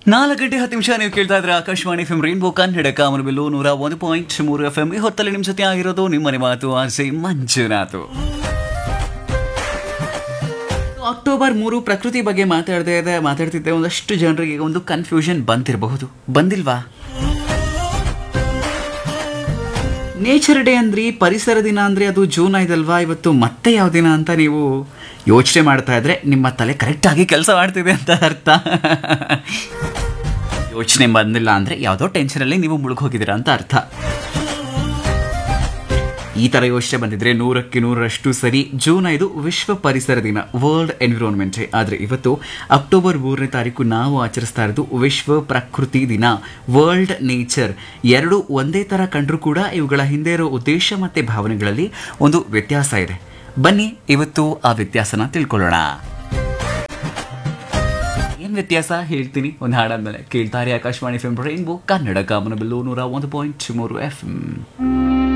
ನಾಲ್ಕು ಗಂಟೆ ಹತ್ತು ನಿಮಿಷ ನೀವು ಕೇಳ್ತಾ ಇದ್ರೆ Akashvani F M rainbow Kannada Kamanabillu ನೂರ ಒಂದು ಪಾಯಿಂಟ್ ಮೂರು ಎಫ್ ಎಂ ಈ ಹೊತ್ತಲ್ಲಿ ನಿಮ್ಮ ಜೊತೆ ಆಗಿರೋದು ನಿಮ್ಮನೆ ಮಾತು ಆಸೆ ಮಂಜುನಾಥು ಅಕ್ಟೋಬರ್ ಮೂರು ಪ್ರಕೃತಿ ಬಗ್ಗೆ ಮಾತಾಡದೆ ಇದೆ ಮಾತಾಡ್ತಿದ್ದೆ ಒಂದಷ್ಟು ಜನರಿಗೆ ಒಂದು ಕನ್ಫ್ಯೂಷನ್ ಬಂದಿರಬಹುದು ಬಂದಿಲ್ವಾ ನೇಚರ್ ಡೇ ಅಂದ್ರಿ ಪರಿಸರ ದಿನ ಅಂದ್ರೆ ಅದು ಜೂನ್ ಐದಲ್ವಾ ಇವತ್ತು ಮತ್ತೆ ಯಾವ ದಿನ ಅಂತ ನೀವು ಯೋಚನೆ ಮಾಡ್ತಾ ಇದ್ರೆ ನಿಮ್ಮ ತಲೆ ಕರೆಕ್ಟಾಗಿ ಕೆಲಸ ಮಾಡ್ತಿದೆ ಅಂತ ಅರ್ಥ ಯೋಚನೆ ಬಂದಿಲ್ಲ ಅಂದ್ರೆ ಯಾವುದೋ ಟೆನ್ಷನಲ್ಲಿ ನೀವು ಮುಳುಗೋಗಿದ್ದೀರಾ ಅಂತ ಅರ್ಥ ಈ ತರ ಯೋಚನೆ ಬಂದಿದ್ರೆ ನೂರಕ್ಕೆ ನೂರರಷ್ಟು ಸರಿ ಜೂನ್ ಐದು ವಿಶ್ವ ಪರಿಸರ ದಿನ ವರ್ಲ್ಡ್ ಎನ್ವಿರಾನ್ಮೆಂಟ್ ಡೇ ಆದರೆ ಇವತ್ತು ಅಕ್ಟೋಬರ್ ಮೂರನೇ ತಾರೀಕು ನಾವು ಆಚರಿಸ್ತಾ ಇರೋದು ವಿಶ್ವ ಪ್ರಕೃತಿ ದಿನ ವರ್ಲ್ಡ್ ನೇಚರ್ ಎರಡು ಒಂದೇ ತರ ಕಂಡ್ರೂ ಕೂಡ ಇವುಗಳ ಹಿಂದೆ ಇರೋ ಉದ್ದೇಶ ಮತ್ತೆ ಭಾವನೆಗಳಲ್ಲಿ ಒಂದು ವ್ಯತ್ಯಾಸ ಇದೆ ಬನ್ನಿ ಇವತ್ತು ಆ ವ್ಯತ್ಯಾಸನ ತಿಳ್ಕೊಳ್ಳೋಣ ಏನ್ ವ್ಯತ್ಯಾಸ ಹೇಳ್ತೀನಿ ಒಂದು ಹಾಡಾದ್ಮೇಲೆ ಕೇಳ್ತಾರೆ Akashvani F M rainbow Kannada Kamanabillu ನೂರ ಒಂದು ಪಾಯಿಂಟ್ ಮೂರು ಎಫ್ ಎಂ